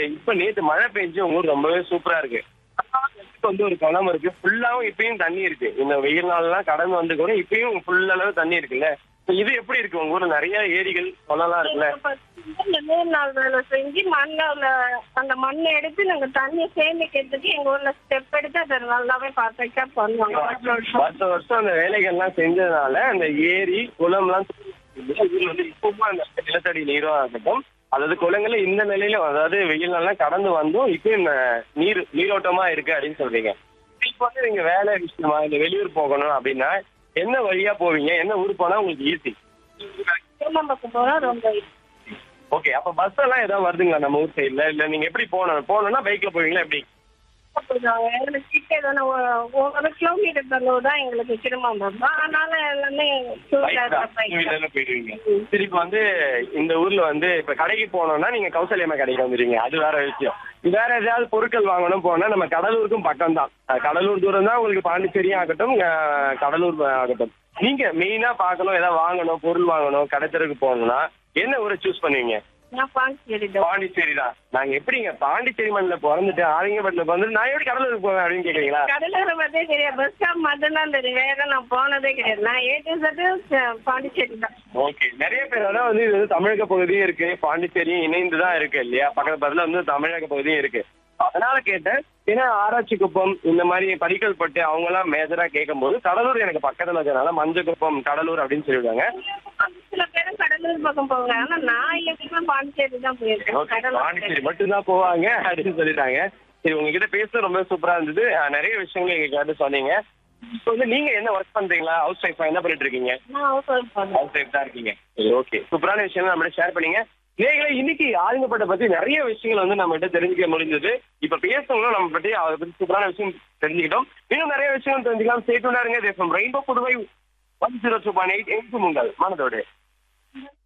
இப்ப நேத்து மழை பெஞ்சு உங்க ஊர் ரொம்பவே சூப்பரா இருக்கு நெக்ஸ்ட் வந்து ஒரு குளம் இருக்கு ஃபுல்லாவும் இப்பயும் தண்ணி இருக்கு இந்த வெயில் நாள்லாம் கடந்து வந்து கூட இப்பயும் ஃபுல் அளவு தண்ணி இருக்குல்ல இப்ப இது எப்படி இருக்கு உங்க ஊர்ல நிறைய ஏரிகள் குளம்லாம் இருக்குல்ல இந்த நூறு நாள் வேலை செஞ்சு மண்ணில் அந்த மண்ணை எடுத்து நாங்க தண்ணியை சேமிக்கிறதுக்கு எங்க ஊர்ல ஸ்டெப் எடுத்து அதை நல்லாவே பர்ஃபெக்டா பண்ணுவாங்க வருஷம் வருஷம். வருஷம் வருஷம் அந்த வேலைகள்லாம் செஞ்சதுனால அந்த ஏரி குளம்லாம் ஊர்ல வந்து இப்பவும் அந்த நிலத்தடி நீரும் இருக்கட்டும் அதாவது குளங்கள்ல இந்த நிலையில அதாவது வெயில் நாள்லாம் கடந்து வந்தும் இப்பயும் இந்த நீர் நீரோட்டமா இருக்கு அப்படின்னு சொல்றீங்க இப்போ வந்து நீங்க வேலை விஷயமா இந்த வெளியூர் போகணும் அப்படின்னா என்ன வழியா போவீங்க என்ன ஊர் போனா உங்களுக்கு ஈஸி திருமணம் போனா ரொம்ப ஓகே அப்ப பஸ் எல்லாம் ஏதாவது வருதுங்களா நம்ம ஊர் சைடுல இல்ல நீங்க எப்படி போகணும் போகணும்னா பைக்ல போவீங்களா எப்படி போயிடுவாங்க எங்களுக்கு கிட்ட தானே ஒரு கிலோமீட்டர் தள்ளவு தான் எங்களுக்கு திருமணம் தான் அதனால எல்லாமே டூ வீலர் பைக் வீலர்ல போயிடுவீங்க சரி இப்ப வந்து இந்த ஊர்ல வந்து இப்ப கடைக்கு போனோம்னா நீங்க கௌசல்யமா கடைக்கு வந்துருவீங்க அது வேற விஷயம் வேற ஏதாவது பொருட்கள் வாங்கணும் போனா நம்ம கடலூருக்கும் பக்கம் தான் கடலூர் தூரம் தான் உங்களுக்கு பாண்டிச்சேரியும் ஆகட்டும் அஹ், கடலூர் ஆகட்டும் நீங்க மெயினா பார்க்கணும் ஏதாவது வாங்கணும் பொருள் வாங்கணும் கடைத்தருக்கு போகணும்னா என்ன ஊரை சூஸ் பண்ணுவீங்க நான் பாண்டிச்சேரி தான் பாண்டிச்சேரி தான் நாங்க எப்படிங்க பாண்டிச்சேரி மண்ணில் பிறந்துட்டு ஆரியங்கப்பட்டில் பிறந்துட்டு நான் எப்படி கடலூருக்கு போவேன் அப்படின்னு கேக்குறீங்களா கடலூர் பத்தே கிடையாது பஸ் ஸ்டாப் மட்டும்தான் தெரியும் வேற நான் போனதே கிடையாது நான் ஏ டு சட்டு பாண்டிச்சேரி தான் ஓகே நிறைய பேர் அதான் வந்து இது வந்து தமிழக பகுதியும் இருக்கு பாண்டிச்சேரியும் இணைந்து தான் இருக்கு இல்லையா பக்கத்து பக்கத்துல வந்து தமிழக பகுதியும் இருக்கு அதனால கேட்டேன் ஏன்னா ஆராய்ச்சி குப்பம் இந்த மாதிரி படிக்கல் பட்டு அவங்க எல்லாம் மேஜரா கேட்கும்போது கடலூர் எனக்கு பக்கத்துல இருக்கிறதுனால மஞ்சள் குப்பம் கடலூர் அப்படின்னு சொல்லிடுவாங்க சில பேரும் கடலூர் பக்கம் போவாங்க ஆனா நான் எப்படின்னா பாண்டிச்சேரி தான் போயிருக்கேன் ஓகே கடலூர் பாண்டிச்சேரி மட்டும்தான் போவாங்க அப்படின்னு சொல்லிட்டாங்க சரி உங்ககிட்ட பேச ரொம்ப சூப்பரா இருந்தது அஹ் நிறைய விஷயங்கள் எங்க கேட்டு சொன்னீங்க இப்போ வந்து நீங்க என்ன ஒர்க் பண்றீங்களா ஹவுஸ் ஒய்ஃபா என்ன பண்ணிட்டு இருக்கீங்க நான் ஹவுஸ் ஒய்ஃப் பண்ணேன் ஹவுஸ் ஒய்ஃப் தான் இருக்கீங்க சரி ஓகே சூப்பரான விஷயம் நம்மள ஷேர் பண்ணீங்க நேர்களை இன்னைக்கு ஆளுங்கப்பட்ட பத்தி நிறைய விஷயங்கள் வந்து நம்ம கிட்ட தெரிஞ்சுக்க முடிஞ்சது இப்ப பேசணும் நம்ம பத்தி அதை பத்தி சூப்பரான விஷயம் தெரிஞ்சுக்கிட்டோம் இன்னும் நிறைய விஷயம் தெரிஞ்சுக்கலாம் சேட்டுனா இருங்க தேசம் Rainbow Puduvai one zero two point eight eight உங்கள் மனதோடு